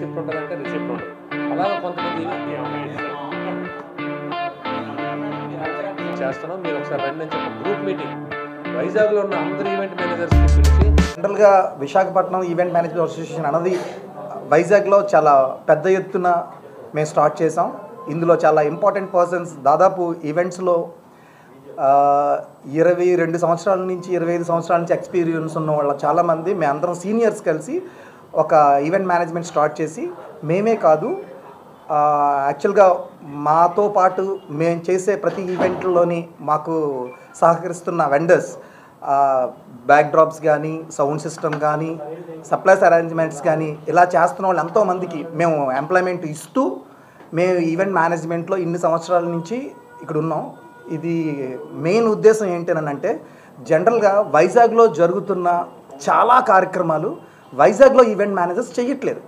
receipt ఉంటుందంటే receipt ఉండదు అలాగే కొంతమంది చేస్తున్నాం మీరు ఒకసారి రండి అని చెప్పి గ్రూప్ మీటింగ్ వైజాగ్లో ఉన్న అందరు ఈవెంట్ మేనేజర్స్కి పిలిచి జనరల్గా విశాఖపట్నం ఈవెంట్ మేనేజ్మెంట్ అసోసియేషన్ అన్నది వైజాగ్లో చాలా పెద్ద ఎత్తున మేము స్టార్ట్ చేసాం ఇందులో చాలా ఇంపార్టెంట్ పర్సన్స్ దాదాపు ఈవెంట్స్లో ఇరవై రెండు సంవత్సరాల నుంచి ఇరవై ఐదు సంవత్సరాల నుంచి ఎక్స్పీరియన్స్ ఉన్న వాళ్ళ చాలామంది మేము అందరం సీనియర్స్ కలిసి ఒక ఈవెంట్ మేనేజ్మెంట్ స్టార్ట్ చేసి మేమే కాదు యాక్చువల్గా మాతో పాటు మేము చేసే ప్రతి ఈవెంట్లోని మాకు సహకరిస్తున్న వెండర్స్ బ్యాక్ డ్రాప్స్ కానీ సౌండ్ సిస్టమ్ కానీ సప్లైస్ అరేంజ్మెంట్స్ కానీ ఇలా చేస్తున్న వాళ్ళు ఎంతోమందికి మేము ఎంప్లాయ్మెంట్ ఇస్తూ మేము ఈవెంట్ మేనేజ్మెంట్లో ఇన్ని సంవత్సరాల నుంచి ఇక్కడ ఉన్నాం ఇది మెయిన్ ఉద్దేశం ఏంటనంటే జనరల్గా వైజాగ్లో జరుగుతున్న చాలా కార్యక్రమాలు వైజాగ్లో ఈవెంట్ మేనేజర్స్ చేయట్లేదు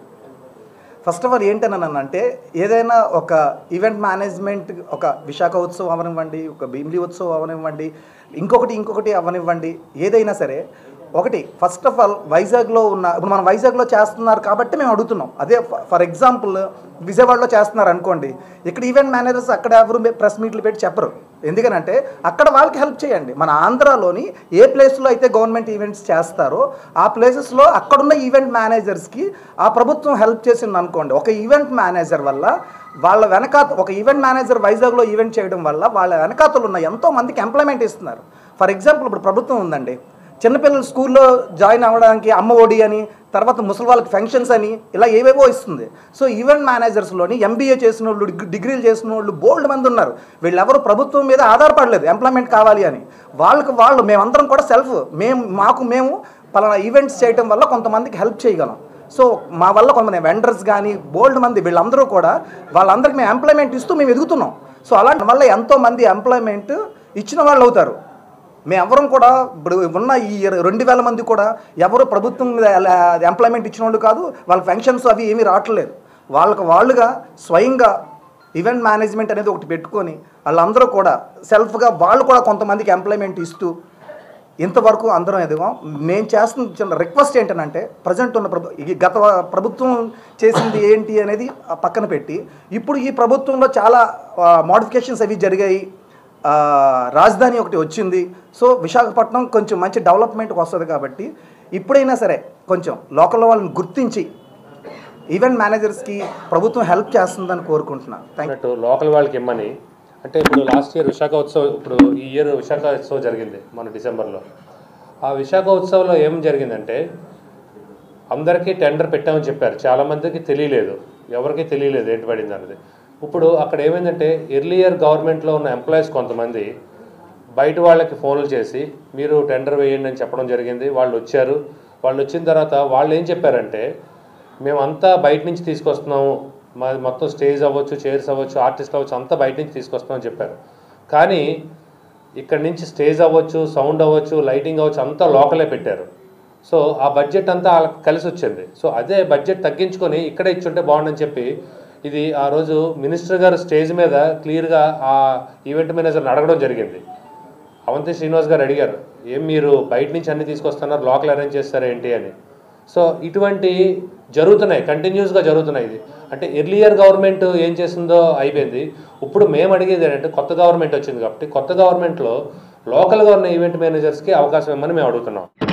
ఫస్ట్ ఆఫ్ ఆల్ ఏంటనంటే ఏదైనా ఒక ఈవెంట్ మేనేజ్మెంట్ ఒక విశాఖ ఉత్సవం అవనివ్వండి ఒక భీమిలి ఉత్సవం అవనివ్వండి ఇంకొకటి ఇంకొకటి అవనివ్వండి ఏదైనా సరే ఒకటి ఫస్ట్ ఆఫ్ ఆల్ వైజాగ్లో ఉన్న ఇప్పుడు మనం వైజాగ్లో చేస్తున్నారు కాబట్టి మేము అడుగుతున్నాం అదే ఫర్ ఎగ్జాంపుల్ విజయవాడలో చేస్తున్నారు అనుకోండి ఇక్కడ ఈవెంట్ మేనేజర్స్ అక్కడ ఎవరు ప్రెస్ మీట్లు పెట్టి చెప్పరు ఎందుకనంటే అక్కడ వాళ్ళకి హెల్ప్ చేయండి మన ఆంధ్రాలోని ఏ ప్లేస్లో అయితే గవర్నమెంట్ ఈవెంట్స్ చేస్తారో ఆ ప్లేసెస్లో అక్కడున్న ఈవెంట్ మేనేజర్స్కి ఆ ప్రభుత్వం హెల్ప్ చేసింది అనుకోండి ఒక ఈవెంట్ మేనేజర్ వల్ల వాళ్ళ వెనకాత ఒక ఈవెంట్ మేనేజర్ వైజాగ్లో ఈవెంట్ చేయడం వల్ల వాళ్ళ వెనకాతలు ఉన్న ఎంతో మందికి ఎంప్లాయ్మెంట్ ఇస్తున్నారు ఫర్ ఎగ్జాంపుల్ ఇప్పుడు ప్రభుత్వం ఉందండి చిన్నపిల్లలు స్కూల్లో జాయిన్ అవ్వడానికి అమ్మ ఒడి అని తర్వాత ముసలి వాళ్ళకి ఫంక్షన్స్ అని ఇలా ఏవేవో ఇస్తుంది సో ఈవెంట్ మేనేజర్స్లోని ఎంబీఏ చేసిన వాళ్ళు డిగ్- డిగ్రీలు చేసిన వాళ్ళు బోల్డ్ మంది ఉన్నారు వీళ్ళెవరు ప్రభుత్వం మీద ఆధారపడలేదు ఎంప్లాయ్మెంట్ కావాలి అని వాళ్ళకి వాళ్ళు మేమందరం కూడా సెల్ఫ్ మేము మాకు మేము పలానా ఈవెంట్స్ చేయడం వల్ల కొంతమందికి హెల్ప్ చేయగలం సో మా వల్ల కొంతమంది వెండర్స్ కానీ బోల్డ్ మంది వీళ్ళందరూ కూడా వాళ్ళందరికీ మేము ఎంప్లాయ్మెంట్ ఇస్తూ మేము ఎదుగుతున్నాం సో అలాంటి వల్ల ఎంతోమంది ఎంప్లాయ్మెంట్ ఇచ్చిన వాళ్ళు అవుతారు మేమెవరం కూడా ఇప్పుడు ఉన్న ఈ రెండు వేల మంది కూడా ఎవరు ప్రభుత్వం మీద ఎంప్లాయ్మెంట్ ఇచ్చిన వాళ్ళు కాదు వాళ్ళ ఫంక్షన్స్ అవి ఏమీ రావట్లేదు వాళ్ళకి వాళ్ళుగా స్వయంగా ఈవెంట్ మేనేజ్మెంట్ అనేది ఒకటి పెట్టుకొని వాళ్ళందరూ కూడా సెల్ఫ్గా వాళ్ళు కూడా కొంతమందికి ఎంప్లాయ్మెంట్ ఇస్తూ ఇంతవరకు అందరం ఎదిగాం నేను చేస్తున్న చిన్న రిక్వెస్ట్ ఏంటంటే ప్రజెంట్ ఉన్న ప్రభు ఈ గత ప్రభుత్వం చేసింది ఏంటి అనేది ఆ పక్కన పెట్టి ఇప్పుడు ఈ ప్రభుత్వంలో చాలా మోడిఫికేషన్స్ అవి జరిగాయి ఆ, రాజధాని ఒకటి వచ్చింది సో విశాఖపట్నం కొంచెం మంచి డెవలప్మెంట్కి వస్తుంది కాబట్టి ఇప్పుడైనా సరే కొంచెం లోకల్ వాళ్ళని గుర్తించి ఈవెంట్ మేనేజర్స్కి ప్రభుత్వం హెల్ప్ చేస్తుందని కోరుకుంటున్నాను థ్యాంక్ అన్నట్టు లోకల్ వాళ్ళకి ఇమ్మని అంటే ఇప్పుడు లాస్ట్ ఇయర్ విశాఖ ఉత్సవం ఇప్పుడు ఈ ఇయర్ విశాఖ ఉత్సవం జరిగింది మన డిసెంబర్లో ఆ విశాఖ ఉత్సవంలో ఏం జరిగిందంటే అందరికీ టెండర్ పెట్టామని చెప్పారు చాలామందికి తెలియలేదు ఎవరికి తెలియలేదు ఏంటి పడింది అన్నది ఇప్పుడు అక్కడ ఏమైందంటే ఎర్లియర్ గవర్నమెంట్లో ఉన్న ఎంప్లాయీస్ కొంతమంది బయట వాళ్ళకి ఫోన్లు చేసి మీరు టెండర్ వేయండి అని చెప్పడం జరిగింది వాళ్ళు వచ్చారు వాళ్ళు వచ్చిన తర్వాత వాళ్ళు ఏం చెప్పారంటే మేమంతా బయట నుంచి తీసుకొస్తున్నాము మాది మొత్తం స్టేజ్ అవ్వచ్చు చైర్స్ అవ్వచ్చు ఆర్టిస్ట్ అవ్వచ్చు అంతా బయట నుంచి తీసుకొస్తామని చెప్పారు కానీ ఇక్కడ నుంచి స్టేజ్ అవ్వచ్చు సౌండ్ అవ్వచ్చు లైటింగ్ అవ్వచ్చు అంతా లోకలే పెట్టారు సో ఆ బడ్జెట్ అంతా వాళ్ళకి కలిసి వచ్చింది సో అదే బడ్జెట్ తగ్గించుకొని ఇక్కడే ఇచ్చుంటే బాగుండని చెప్పి ఇది ఆ రోజు మినిస్టర్ గారు స్టేజ్ మీద క్లియర్గా ఆ ఈవెంట్ మేనేజర్ని అడగడం జరిగింది అవంతి శ్రీనివాస్ గారు అడిగారు ఏం మీరు బయట నుంచి అన్ని తీసుకొస్తున్నారు లోకల్ అరేంజ్ చేస్తారా ఏంటి అని సో ఇటువంటి జరుగుతున్నాయి కంటిన్యూస్గా జరుగుతున్నాయి ఇది అంటే ఎర్లియర్ గవర్నమెంట్ ఏం చేసిందో అయిపోయింది ఇప్పుడు మేము అడిగేది ఏంటంటే కొత్త గవర్నమెంట్ వచ్చింది కాబట్టి కొత్త గవర్నమెంట్లో లోకల్గా ఉన్న ఈవెంట్ మేనేజర్స్కి అవకాశం ఇవ్వమని మేము అడుగుతున్నాం